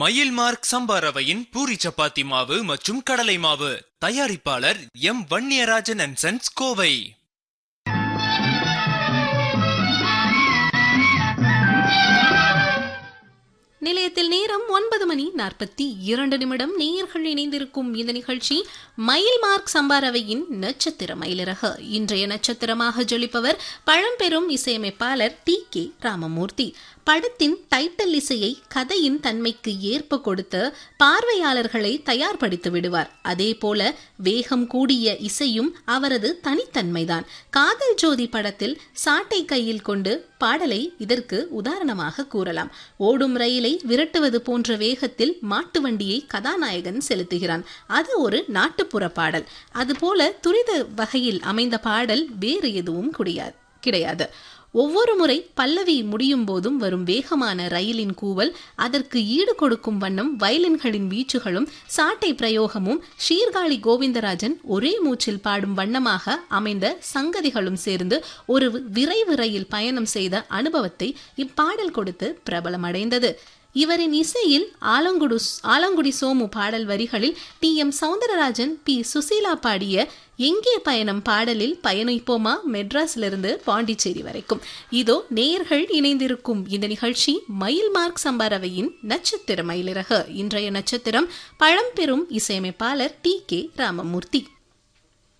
மயில் மார்க் சம்பா ரவையின் பூரி சப்பாத்தி மாவு மற்றும் கடலை மாவு தயாரிப்பாளர் M Vanniarajan and sons Kovai நிலையத்தில் நேரம் ஒன்பது மணி நாற்பத்தி இரண்டு நிமிடம் நேயர்கள் இணைந்திருக்கும் இந்த நிகழ்ச்சி மயில் மார்க் சம்பாரவையின் நட்சத்திர மயிலிறகு இன்றைய நட்சத்திரமாக ஜொலிப்பவர் பழம்பெரும் இசையமைப்பாளர் டி கே ராமமூர்த்தி படத்தின் டைட்டில் இசையை கதையின் தன்மைக்கு ஏற்ப கொடுத்து பார்வையாளர்களை தயார்படுத்தி விடுவார் அதே போல வேகம் கூடிய இசையும் அவரது தனித்தன்மைதான் காதல் ஜோதி படத்தில் சாட்டை கையில் கொண்டு பாடலை இதற்கு உதாரணமாக கூறலாம் ஓடும் ரயிலை விரட்டுவது போன்ற வேகத்தில் மாட்டு வண்டியை கதாநாயகன் செலுத்துகிறான் அது ஒரு நாட்டுப்புற பாடல் அதுபோல துரித வகையில் அமைந்த பாடல் வேறு எதுவும் கிடையாது கிடையாது ஒவ்வொரு முறை பல்லவி முடியும் போதும் வரும் வேகமான ரயிலின் கூவல் அதற்கு ஈடு கொடுக்கும் வண்ணம் வயலின்களின் வீச்சுகளும் சாட்டை பிரயோகமும் ஷீர்காழி கோவிந்தராஜன் ஒரே மூச்சில் பாடும் வண்ணமாக அமைந்த சங்கதிகளும் சேர்ந்து ஒரு விரைவு ரயில் பயணம் செய்த அனுபவத்தை இப்பாடல் கொடுத்து பிரபலமடைந்தது இவரின் இசையில் ஆலங்குடு ஆலங்குடி சோமு பாடல் வரிகளில் T M Soundararajan P Susheela பாடிய எங்கே பயணம் பாடலில் பயணிப்போமா மெட்ராஸிலிருந்து பாண்டிச்சேரி வரைக்கும் இதோ நேயர்கள் இணைந்திருக்கும் இந்த நிகழ்ச்சி மயில் மார்க் சம்பாரவையின் நட்சத்திர மயிலிறகு இன்றைய நட்சத்திரம் பழம்பெரும் இசையமைப்பாளர் டி கே ராமமூர்த்தி